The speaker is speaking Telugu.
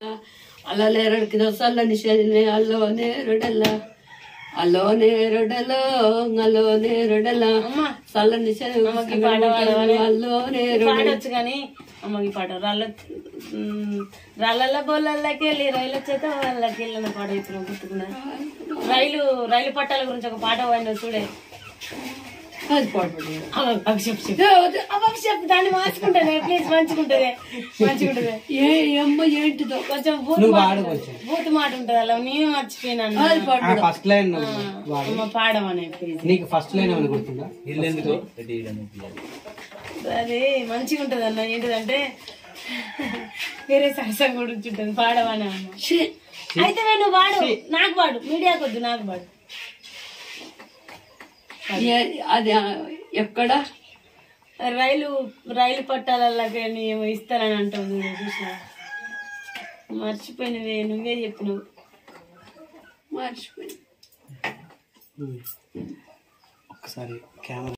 అల్ల నేరడికి సల్లని శని అల్లో నేరుడల్ల అల్లో నేరుడలో అల్లో నేరుడల చల్లని శని అల్లో నేరుడు పాడొచ్చు కానీ అమ్మకి పాట రాళ్ళ ఉమ్, రాళ్ళ బొల్లకి వెళ్ళి రైలు చేత వాళ్ళకి వెళ్ళిన పాట ఇప్పుడు గుర్తుకున్నా రైలు రైలు పట్టాల గురించి ఒక పాట పోయిన చూడే అది పాడుపడి అవ్వ, అవ్వ చెప్పు చెప్పు అవ్వ చెప్పు దాన్ని మార్చుకుంటానే ప్లీజ్ మంచుకుంటదే మంచుకుంటదే ఏ అమ్మ ఏంటిదో కొంచెం బూత్ మాట ఉంటుంది. బూత్ మాట ఉంటుంది అలా నేను మర్చిపోయినాను అది పాడు ఫస్ట్ లైన్ అమ్మ పాడమని ప్లీజ్ నీకు ఫస్ట్ లైన్ ఏమైనా గుర్తుందా ఇల్లెందుకు అది మంచిగా ఉంటుంది అన్న ఏంటిదంటే వేరే సరసం గురించి ఉంటుంది పాడమని అమ్మ ఛీ, అయితే నువ్వు వాడు నాకు వాడు మీడియాకి వద్దు నాకు వాడు ఏ- అది ఆ, ఎక్కడ రైలు రైలు పట్టాలకి ఏమో ఇస్తారని అంటావు చూడు చూసిన మర్చిపోయినవే నువ్వే చెప్పినావు మర్చిపోయింది ఒకసారి కెమెరా